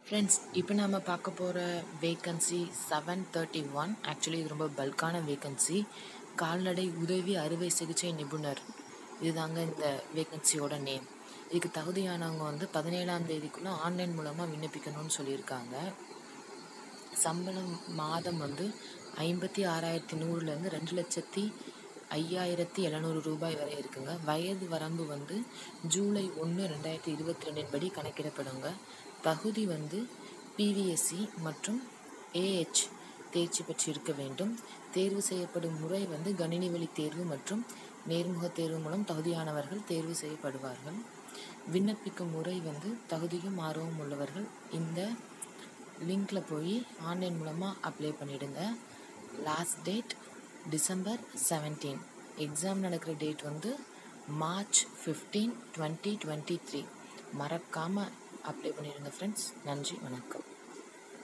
friends இப்போ நம்ம பார்க்க போகிற vacancy seven thirty one actually இது ரொம்ப பல்கான வேக்கன்சி கால்நடை உதவி அறுவை சிகிச்சை நிபுணர் இதுதாங்க இந்த வேக்கன்சியோட நேம் இதுக்கு தகுதியானவங்க வந்து பதினேழாம் தேதிக்குள்ளே ஆன்லைன் மூலமாக விண்ணப்பிக்கணும்னு சொல்லியிருக்காங்க சம்பளம் மாதம் வந்து ஐம்பத்தி ஆறாயிரத்தி நூறுலேருந்து ரெண்டு லட்சத்தி ஐயாயிரத்தி எழுநூறு ரூபாய் வரை இருக்குங்க வயது வரம்பு வந்து ஜூலை ஒன்று ரெண்டாயிரத்தி இருபத்தி ரெண்டின் படி கணக்கிடப்படுங்க தகுதி வந்து பிவிஎஸ்சி மற்றும் ஏஹெச் தேர்ச்சி பெற்று இருக்க வேண்டும் தேர்வு செய்யப்படும் முறை வந்து கணினி வழி தேர்வு மற்றும் நேர்முக தேர்வு மூலம் தகுதியானவர்கள் தேர்வு செய்யப்படுவார்கள் விண்ணப்பிக்கும் முறை வந்து தகுதியும் ஆர்வம் உள்ளவர்கள் இந்த லிங்க்ல போய் ஆன்லைன் மூலமாக அப்ளை பண்ணிடுங்க last date December seventeen exam நடக்கிற டேட் வந்து March fifteen twenty twenty three மறக்காமல் அப்ளை பண்ணிடுங்க ஃப்ரெண்ட்ஸ் நன்றி வணக்கம்